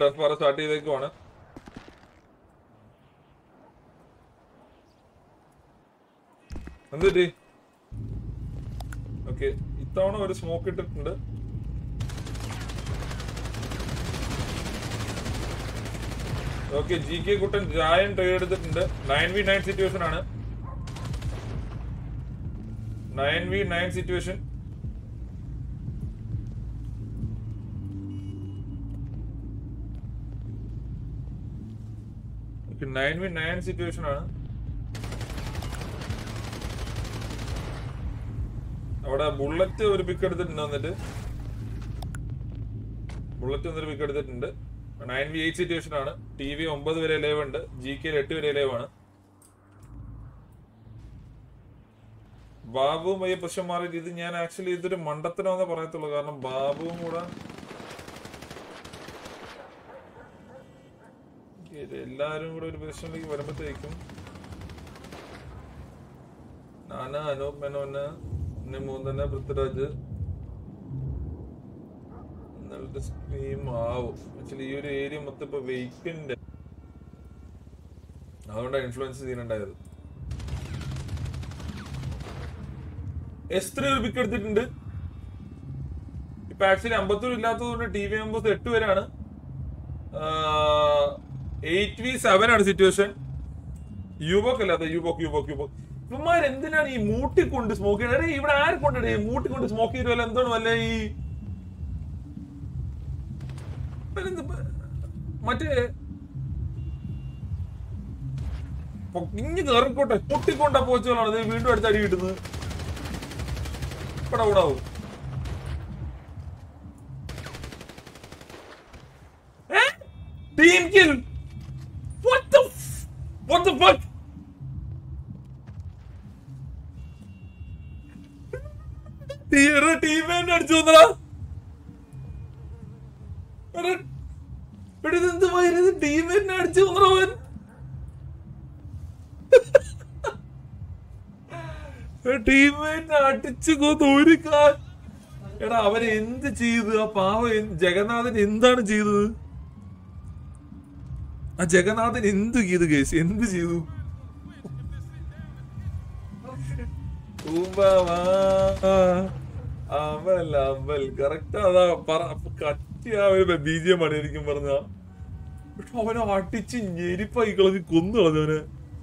Tough പാറ start ചെയ്തേക്കുവാണ് എന്ത് പറ്റി ഓക്കെ ഇത്തവണ ഒരു സ്മോക്ക് ഇട്ടിട്ടുണ്ട് ഓക്കെ ജി കെ കുട്ടൻ ജായൻ ട്രേഡ് എടുത്തിട്ടുണ്ട് നയൻ വി നയൻ സിറ്റുവേഷൻ ആണ് nine v nine situation nine v nine situation ആണ് അവിടെ ബുള്ളറ്റ് ഒരു പിക്ക് എടുത്തിട്ടുണ്ട് വന്നിട്ട് ബുള്ളറ്റ് വന്നൊരു പിക്ക് എടുത്തിട്ടുണ്ട് നയൻ വി എയ്റ്റ് സിറ്റുവേഷൻ ആണ് ടി വി ഒമ്പത് വരെ ലൈവ് ഉണ്ട് ജി കെ എട്ട് വരെ ലൈവ് ആണ് ബാബുവും വയ്യ പ്രശ്നം മാറിയിട്ട് ഇത് ഞാൻ ആക്ച്വലി ഇതൊരു മണ്ടത്തരമെന്നേ പറയത്തുള്ളൂ കാരണം ബാബുവും കൂടെ ഇത് എല്ലാരും കൂടെ ഒരു പ്രശ്നത്തിലേക്ക് വരുമ്പോഴത്തേക്കും നാന അനൂപ് മേനോന് പിന്നെ മൂന്നന പൃഥ്വിരാജ് നല്ലൊരു സ്ക്രീം ആവും ആക്ച്വലി ഈ ഒരു ഏരിയ മൊത്തം ഇപ്പൊ വെയ്ക്കന്റ് അതുകൊണ്ടാണ് ഇൻഫ്ലുവൻസ് ചെയ്യുന്നുണ്ടായത് എസ് ത്രീ ഒരു പിക്ക് എടുത്തിട്ടുണ്ട് ഇപ്പൊ ആക്ച്വലി അമ്പത്തൂർ ഇല്ലാത്തതുകൊണ്ട് ടി വി അമ്പത് എട്ട് പേരാണ് എയ്റ്റ് വി സെവൻ ആണ് സിറ്റുവേഷൻ യുബോക്ക് അല്ലാത്ത യുബോക്ക് യുബോക്ക് യുബോക്ക് ഇവന്മാർ എന്തിനാണ് ഈ മൂട്ടിക്കൊണ്ട് സ്മോക്ക് ചെയ്യുന്നത് എടേ, ഇവിടെ ആരെ കൊണ്ടേ മൂട്ടിക്കൊണ്ട് സ്മോക്ക് ചെയ്ത് വല്ല എന്താണ് വല്ല ഈ ഇവരെന്ത് ഇപ്പൊ- മറ്റേ പൊക്കിഞ്ഞ് കയറിക്കോട്ടെ പൊട്ടിക്കൊണ്ട പോച്ചുകളാണ് ഇത് വീണ്ടും അടുത്ത് അടി കിട്ടുന്നത് ഇവിടെ കൂടാവും team kill What the f- What the fuck? Team അടിച്ചു വന്നടാ ഇതെന്ത് വൈരുത് ടീം അടിച്ചു വന്നടാ അവൻ ടീമേറ്റ് അടിച്ചു കൊന്ന് ഒരു കാ എടാ അവൻ എന്ത് ചെയ്തു ആ പാവ ജഗന്നാഥൻ എന്താണ് ചെയ്തത് ആ ജഗന്നാഥൻ എന്ത് ചെയ്തു കേസ് എന്ത് ചെയ്തു ഊമ്പവാ. അമൽ അമൽ കറക്റ്റ് അതാ പറ കത്തി ആ ഒരു ബീജിയം ആണ് എനിക്കും പറഞ്ഞ പക്ഷെ അവനെ അടിച്ച് ഞെരിപ്പായി കളഞ്ഞ് കൊന്നു കളഞ്ഞവനെ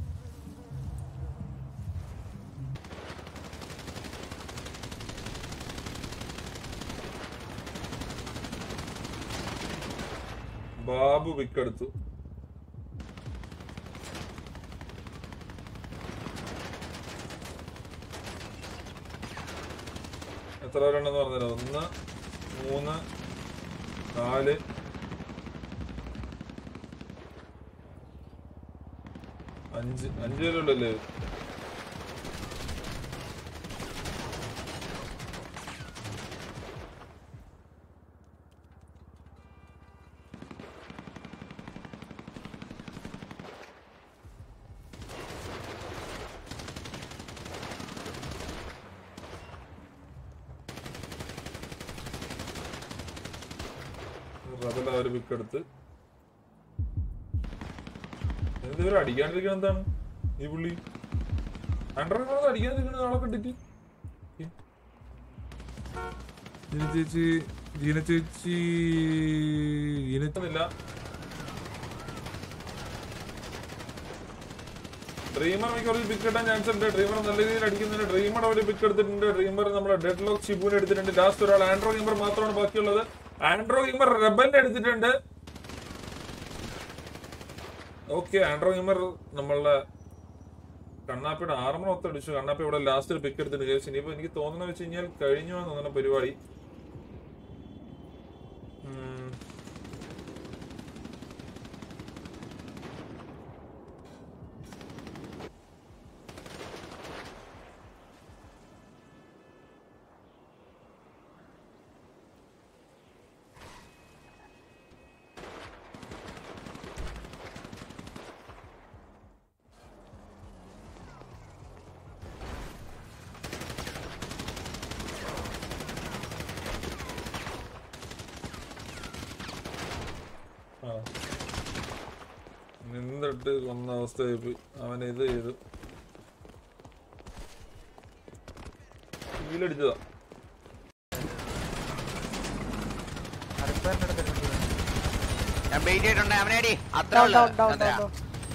ബാബു വിക്കെടുത്തു എത്ര പേരുണ്ടെന്ന് പറഞ്ഞുതരാം ഒന്ന് മൂന്ന് നാല് അഞ്ച് അഞ്ച് പേരുള്ളല്ലേ റബല ഒരു പിക്ക് എടുത്ത് എന്ത് ഇവര് അടിക്കാണ്ടിരിക്കണ എന്താണ് ഈ പുള്ളി ആൻഡ്രോയിഡ് അടിക്കാണ്ടിരിക്കണ ആളെ കണ്ടിട്ട് ജീന ചേച്ചി ജീന ചേച്ചി ജീനച്ചൊന്നുമില്ല ഡ്രീമർ മിക്ക ഒരു പിക്ക് കിട്ടാൻ ചാൻസ് ഉണ്ട് ഡ്രീമർ നല്ല രീതിയിൽ അടിക്കുന്നുണ്ട് ഡ്രീമർ ഒരു പിക്ക് എടുത്തിട്ടുണ്ട് ഡ്രീമർ നമ്മുടെ ഡെഡ് ലോക്ക് ഷിബുവിനെ എടുത്തിട്ടുണ്ട് ലാസ്റ്റ് ഒരാൾ ആൻഡ്രോ ഗെയിമർ മാത്രമാണ് ബാക്കിയുള്ളത് ആൻഡ്രോ ഗെയിമർ റെബലിനെ എടുത്തിട്ടുണ്ട് ഓക്കെ ആൻഡ്രോ ഗെയിമർ നമ്മളുടെ കണ്ണാപ്പിയുടെ ആർമർ ഒത്തടിച്ചു കണ്ണാപ്പി ഇവിടെ ലാസ്റ്റ് ഒരു പിക്ക് എടുത്തിട്ട് കേസ് ഇനിയിപ്പോ എനിക്ക് തോന്നുന്ന വെച്ച് കഴിഞ്ഞാൽ കഴിഞ്ഞു എന്ന് തോന്നുന്ന പരിപാടി ഉം. എടുത്തിട്ട് കൊന്ന അവസ്ഥയായി പോയി അവൻ ഇത് ചെയ്തു വീലടിച്ചതാ ഞാൻ ബെയിറ്റ് ചെയ്തിട്ടുണ്ട് അവനെ അടി അത്ര ഡൗൺ ഉള്ളു ഡൗൺ ഡൗൺ ചന്ദ്ര. ഡൗൺ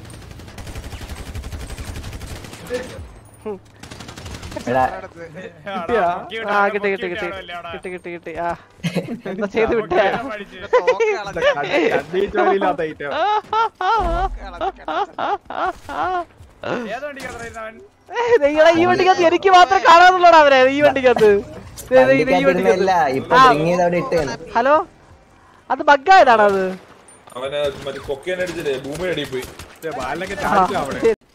ആ കിട്ടി കിട്ടി കിട്ടി കിട്ടി കിട്ടി കിട്ടി ആ എന്താ ചെയ്ത് വിട്ടേ തോക്ക് കളഞ്ഞ് തോക്ക് കളഞ്ഞ് നിങ്ങളെ ഈ വണ്ടിക്കകത്ത് എനിക്ക് മാത്രം കാണാന്നുള്ളടാ അവരെ ഈ വണ്ടിക്കകത്ത് ദേ, ദേ, ഇത് ഈ വണ്ടിക്കകത്തിരുന്നല്ല വണ്ടിക്കകത്ത് ഇപ്പൊ ആ. bring ചെയ്ത് അവിടെ ഇട്ടേന്ന് ഹലോ അത് ബഗ്ഗായതാണോ അത് അവന് മറ്റേ കൊക്കേൻ അടിച്ചില്ലേ ഭൂമി അടി പോയി ആ, ശരി.